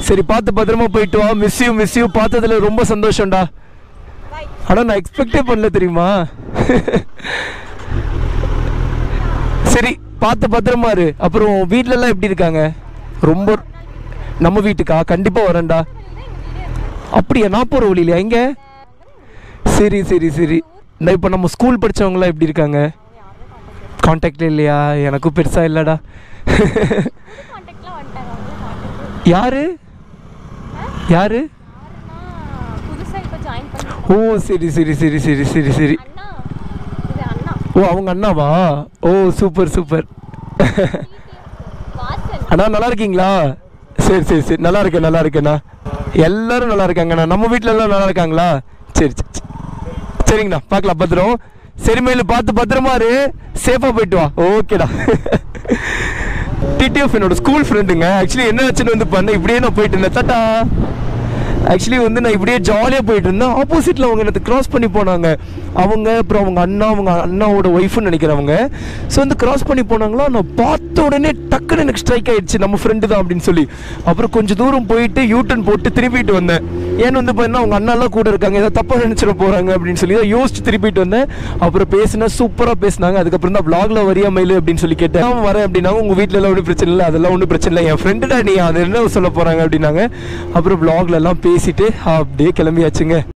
சரி பார்த்து பத்திரமா போயிட்டு வா மிஸ் யூ மிஸ் யூ பார்த்ததுல ரொம்ப சந்தோஷம்டா ஆனால் நான் எக்ஸ்பெக்டே பண்ணல தெரியுமா சரி பார்த்து பத்திரமா இரு அப்புறம் வீட்ல எல்லாம் எப்படி இருக்காங்க ரொம்ப நம்ம வீட்டுக்கா கண்டிப்பா வரேன்டா அப்படியா நான் போற வழியில எங்க சரி சரி சரி இந்த இப்போ நம்ம ஸ்கூல் படிச்சவங்களாம் எப்படி இருக்காங்க காண்டாக்ட்ல இல்லையா எனக்கும் பெருசா இல்லடா காண்டாக்ட்லாம் வந்துட்டாங்க அவங்கள யாரு யாரு புதுசாக இப்போ ஜாயின் பண்ணி ஓ சரி சரி சரி சரி சரி சரி அண்ணா இது அண்ணா ஓ அவங்க அண்ணாவா ஓ சூப்பர் சூப்பர் வாசன் அண்ணா நல்லா இருக்கீங்களா சரி சரி சரி நல்லா இருக்கேன் நல்லா இருக்கேண்ணா எல்லாரும் நல்லா இருக்காங்கண்ணா நம்ம வீட்ல எல்லாம் நல்லா இருக்காங்களா சரி சரி சரி. சரிங்கண்ணா பார்க்கலாம் பத்திரம் சரி மேலு பார்த்து பத்திரமா இரு சேஃபாக போயிட்டு வா ஓகேடா டிடிஎஃப் என்னோட ஸ்கூல் ஃப்ரெண்டுங்க ஆக்சுவலி என்ன ஆச்சுன்னு வந்து பண்ண இப்படியே நான் போயிட்டு இருந்தேன் தட்டா ஆக்சுவலி வந்து நான் இப்படியே ஜாலியாக போயிட்டு இருந்தேன் ஆப்போசிட்டில் அவங்க எனக்கு கிராஸ் பண்ணி போனாங்க அவங்க அப்புறம் அவங்க அண்ணா அவங்க அண்ணாவோட ஒய்ஃப்னு நினைக்கிறவங்க ஸோ வந்து கிராஸ் பண்ணி போனாங்களா நான் பார்த்த உடனே டக்குன்னு எனக்கு ஸ்ட்ரைக் ஆயிடுச்சு நம்ம ஃப்ரெண்டு தான் அப்படின்னு சொல்லி அப்புறம் கொஞ்சம் தூரம் போயிட்டு யூட்டன் போட்டு திருப்பிட்டு வந்தேன் ஏன்னு வந்து பார்த்தீங்கன்னா அவங்க அண்ணாலாம் கூட இருக்காங்க ஏதோ தப்பாக நினச்சிட போகிறாங்க அப்படின்னு சொல்லி தான் யோசிச்சு திருப்பிட்டு வந்தேன் அப்புறம் பேசினா சூப்பராக பேசினாங்க அதுக்கப்புறம் தான் vlogல வரியா மயில் அப்படின்னு சொல்லி கேட்டேன் "ஆமா, வரேன் அப்படின்னா உங்கள் வீட்டில் எல்லாம் ஒன்றும் பிரச்சனை இல்லை அதெல்லாம் ஒன்றும் பிரச்சனை இல்லை என் ஃப்ரெண்டுடா நீ அது என்ன சொல்ல போகிறாங்க அப்படின்னாங்க அப்புறம் vlogல எல்லாம் பேசிட்டு அப்படியே கிளம்பியாச்சுங்க